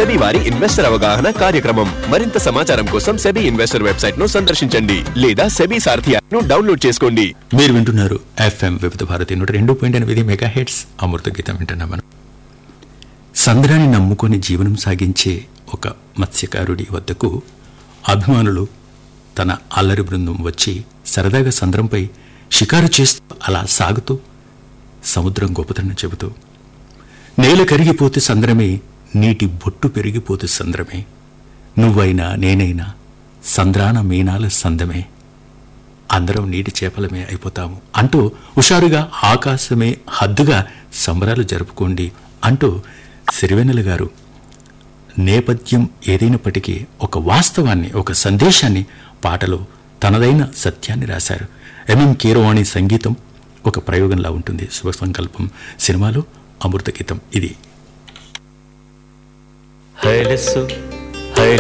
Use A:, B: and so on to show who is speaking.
A: SEBI వారి investor అవగాహన కార్యక్రమం మరింత సమాచారం కోసం సెబీ ఇన్వెస్టర్ వెబ్సైట్ ను సందర్శించండి లేదా సెబీ సారథి యాప్ ను డౌన్లోడ్ చేసుకోండి
B: మీరు వింటున్నారు ఎఫ్ఎం వివిధ భారతి నూట రెండు పాయింట్ ఎనిమిది మెగా హెడ్స్ అమృత గీతం వింటున్నాం మనం సంద్రాన్ని నమ్ముకొని జీవనం సాగించే ఒక మత్స్యకారుడి వద్దకు అభిమానులు తన అల్లరి బృందం వచ్చి సరదాగా సంద్రంపై షికారు చేస్తూ అలా సాగుతూ సముద్రం గొప్పతనం చెబుతూ నేల కరిగిపోతే సంద్రమే నీటి బొట్టు పెరిగిపోతే సంద్రమే నువ్వైనా నేనైనా సంద్రాన మీనాల సందమే అందరం నీటి చేపలమే అయిపోతాము అంటూ హుషారుగా ఆకాశమే హద్దుగా సంబరాలు జరుపుకోండి అంటూ సిరివెన్నెల గారు నేపథ్యం ఏదైనప్పటికీ ఒక వాస్తవాన్ని ఒక సందేశాన్ని పాటలో తనదైన సత్యాన్ని రాశారు ఎంఎం కీరవాణి సంగీతం ఒక ప్రయోగంలా ఉంటుంది శుభ సంకల్పం సినిమాలో అమృత గీతం ఇది
C: హైలెస్సు